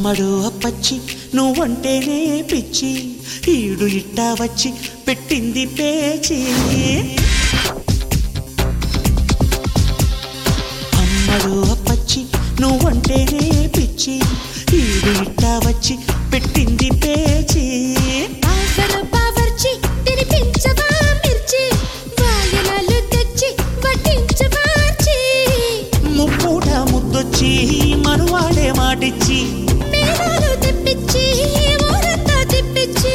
అమ్మడు అప్పచ్చి నువ్వంటేనే పిచ్చి ఈడు ఇట్టా వచ్చి పెట్టింది పేచి అమ్మడు అప్పచ్చి నువ్వంటేనే పిచ్చి ఈడు ఇట్టా వచ్చి పెట్టింది పేచి ఆఫర్ బావర్చి తినిపించవా మిర్చి వాయనాలు తెచ్చి వడ్డించవార్చి ముప్పూట ముద్దొచ్చి మనువాడే మాటిచ్చి మేళాలు తెప్పించి ఊరంతా తిప్పించి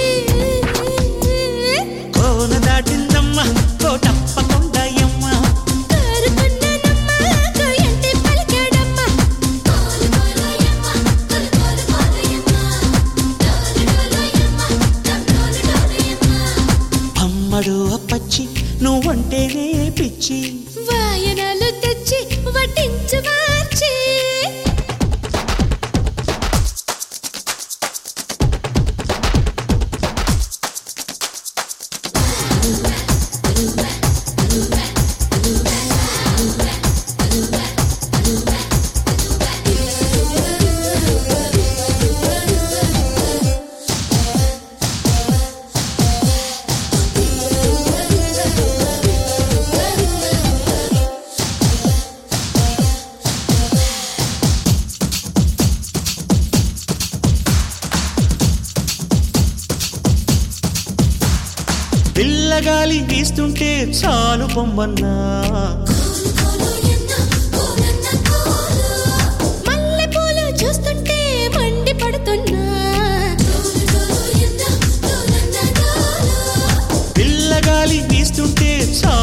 కోన దాటిందమ్మ కోటప్పకొండయమ్మ కోరుకున్నానమ్మా కోయంటే పలికాడమ్మ కోలు కోలోయమ్మ కోలు కోలు కోలోయమ్మ డోలు డోలోయమ్మ డోలు డోలోయమ్మ అమ్మడు అప్పచ్చి నువ్వంటేనే పిచ్చి వాయనాలు తెచ్చి వడ్డించవార్చి పిల్లగాలి వీస్తుంటే చాలు బొమ్మన్నా మల్లెపూలు చూస్తుంటే మండి పడుతున్నా పిల్లగాలి వీస్తుంటే చాలు